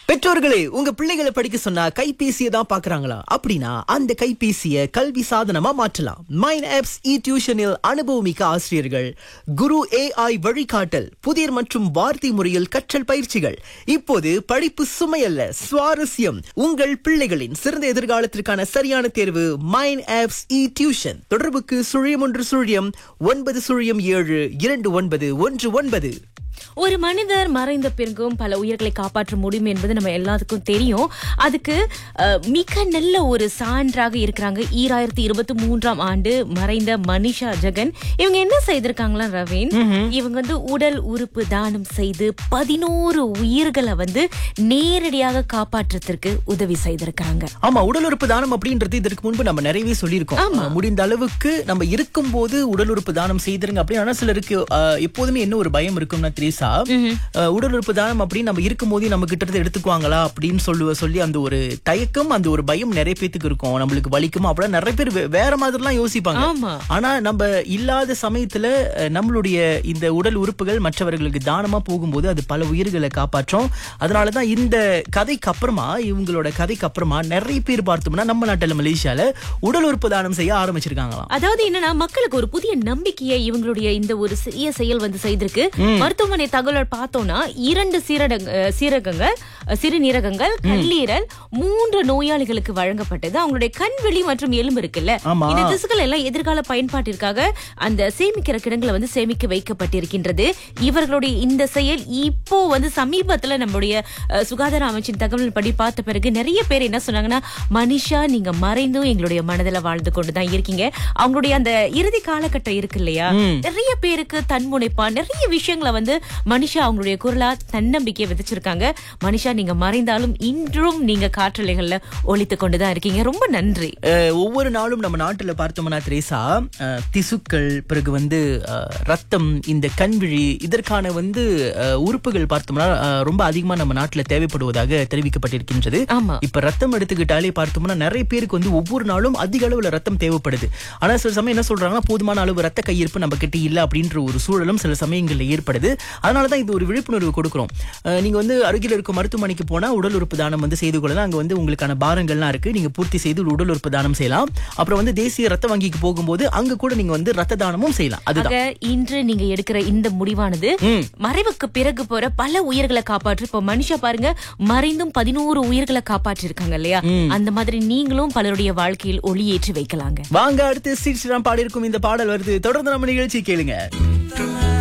பெற்றோர்களே உங்க பிள்ளைகளை படிக்க சொன்னா கைபேசியை தான் பாக்குறாங்களா அப்படின்னா அந்த கைபேசியை கல்வி சாதனமா மாற்றலாம் மைன் ஆப்ஸ் இ டியூஷனில் அனுபவமிக்க ஆசிரியர்கள் குரு ஏஐ வழிகாட்டல் புதிர் மற்றும் வார்த்தை முறையில் கற்றல் பயிற்சிகள் இப்போது படிப்பு சுமையல்ல சுவாரஸ்யம் உங்கள் பிள்ளைகளின் சிறந்த எதிர்காலத்திற்கான சரியான தேர்வு மைன் ஆப்ஸ் இ டியூஷன் தொடர்புக்கு சுழியம் ஒன்று சுழியம் ஒன்பது சுழியம் ஏழு இரண்டு ஒன்பது ஒன்று ஒன்பது ஒரு மனிதர் மறைந்த பிறகும் பல உயிர்களை காப்பாற்ற முடியும் என்பது நம்ம எல்லாத்துக்கும் தெரியும் அதுக்கு அஹ், மிக நல்ல ஒரு சான்றாக இருக்கிறாங்க ஈராயிரத்தி இருபத்தி மூன்றாம் ஆண்டு மறைந்த மனிஷா ஜெகன் இவங்க என்ன செய்திருக்காங்களா ரவீன் இவங்க வந்து உடல் உறுப்பு தானம் செய்து பதினோரு உயிர்களை வந்து நேரடியாக காப்பாற்றத்திற்கு உதவி செய்திருக்காங்க ஆமா உடல் உறுப்பு தானம் அப்படின்றது இதற்கு முன்பு நம்ம நிறையவே சொல்லியிருக்கோம் அஹ், முடிந்த அளவுக்கு நம்ம இருக்கும்போது உடல் உறுப்பு தானம் செய்திருங்க அப்படின்னு ஆனா சிலருக்கு அஹ், எப்போதுமே என்ன ஒரு பயம் இருக்கும்னா திரேசா அஹ், உடல் உறுப்பு தானம் அப்படின்னு நம்ம இருக்கும்போதே நம்ம கிட்ட இருந்து எடுத்துக்குவாங்களா அப்படின்னு சொல்லுவ சொல்லி அந்த ஒரு தயக்கம் அந்த ஒரு பயம் நிறைய பேத்துக்கு இருக்கும் நம்மளுக்கு வலிக்குமா அப்படிலாம் நிறைய பேர் வே- வேற மாதிரிலாம் யோசிப்பாங்க ஆமா. ஆனா நம்ம இல்லாத சமயத்துல அஹ், நம்மளுடைய இந்த உடல் உறுப்புகள் மற்றவர்களுக்கு தானமா போகும்போது அது பல உயிர்களை காப்பாற்றும் அதனாலதான் இந்த கதைக்கு அப்புறமா இவங்களோட கதைக்கு அப்புறமா நிறைய பேர் பார்த்தோம்னா நம்ம நாட்டுல மலேசியால உடல் உறுப்பு தானம் செய்ய ஆரம்பிச்சிருக்காங்களாம் அதாவது என்னன்னா மக்களுக்கு ஒரு புதிய நம்பிக்கையை இவங்களுடைய இந்த ஒரு சிறிய செயல் வந்து செய்திருக்கு மருத்துவமனை தகவல் பார்த்தோம்னா இரண்டு சீரடங்க அஹ், சீரகங்கள் அஹ், சிறுநீரகங்கள் கல்லீரல் மூன்று நோயாளிகளுக்கு வழங்கப்பட்டது அவங்களுடைய கண்வெளி மற்றும் எலும்பு இருக்குல்ல ஆமா. இந்த திசுக்கள் எல்லாம் எதிர்கால பயன்பாட்டிற்காக அந்த சேமிக்கிற கிடங்குல வந்து சேமிக்க வைக்கப்பட்டிருக்கின்றது இவர்களுடைய இந்த செயல் இப்போ வந்து சமீபத்துல நம்முடைய அஹ், சுகாதார அமைச்சின் தகவல் படி பார்த்த பிறகு நிறைய பேர் என்ன சொன்னாங்கன்னா மனிஷா நீங்க மறைந்தும் எங்களுடைய மனதில் வாழ்ந்து கொண்டுதான் இருக்கீங்க அவங்களுடைய அந்த இறுதி காலகட்டம் இருக்கு இல்லையா நிறைய பேருக்கு தன்முனைப்பா நிறைய விஷயங்களை வந்து மனிஷா அவங்களுடைய குரலா தன்னம்பிக்கையை விதைச்சிருக்காங்க மனிஷா நீங்க மறைந்தாலும் இன்றும் நீங்க காற்றலைகள்ல ஒழித்து கொண்டுதான் இருக்கீங்க ரொம்ப நன்றி அஹ், ஒவ்வொரு நாளும் நம்ம நாட்டுல பார்த்தோம்னா திரேசா அஹ், திசுக்கள் பிறகு வந்து அஹ், ரத்தம் இந்த கண்விழி இதற்கான வந்து அஹ், உறுப்புகள் பார்த்தோம்னா அஹ், ரொம்ப அதிகமா நம்ம நாட்டுல தேவைப்படுவதாக தெரிவிக்கப்பட்டிருக்கின்றது ஆமா இப்ப ரத்தம் எடுத்துக்கிட்டாலே பார்த்தோம்னா நிறைய பேருக்கு வந்து ஒவ்வொரு நாளும் அதிக அளவுல ரத்தம் தேவைப்படுது ஆனா சில சமயம் என்ன சொல்றாங்கன்னா போதுமான அளவு ரத்த கையிருப்பு நம்ம கிட்ட இல்ல அப்படின்ற ஒரு சூழலும் சில சமயங்கள்ல ஏற்படுது அதனாலதான் இது ஒரு விழிப்புணர்வு கொடுக்குறோம் அஹ் நீங்க வந்து அருகில் இருக்கும் மருத்துவமனைக்கு போனா உடல் உறுப்பு தானம் வந்து செய்து கொள்ளலாம் அங்க வந்து உங்களுக்கான பாரங்கள்லாம் இருக்கு நீங்க பூர்த்தி செய்து உடல் உறுப்பு தானம் செய்யலாம் அப்புறம் வந்து தேசிய ரத்த வங்கிக்கு போகும்போது அங்க கூட நீங்க வந்து ரத்த தானமும் செய்யலாம் அதுதான் ஆக இன்று நீங்க எடுக்கிற இந்த முடிவானது ம். மறைவுக்கு பிறகு போற பல உயிர்களை காப்பாற்று இப்ப மனுஷா பாருங்க மறைந்தும் பதினோரு உயிர்களை காப்பாற்றி இருக்காங்க இல்லையா அந்த மாதிரி நீங்களும் பலருடைய வாழ்க்கையில் ஒளியேற்றி வைக்கலாங்க வாங்க அடுத்து ஸ்ரீ ஸ்ரீராம் பாடியிருக்கும் இந்த பாடல் வருது தொடர்ந்து நம்ம நிகழ்ச்சி கேளுங்க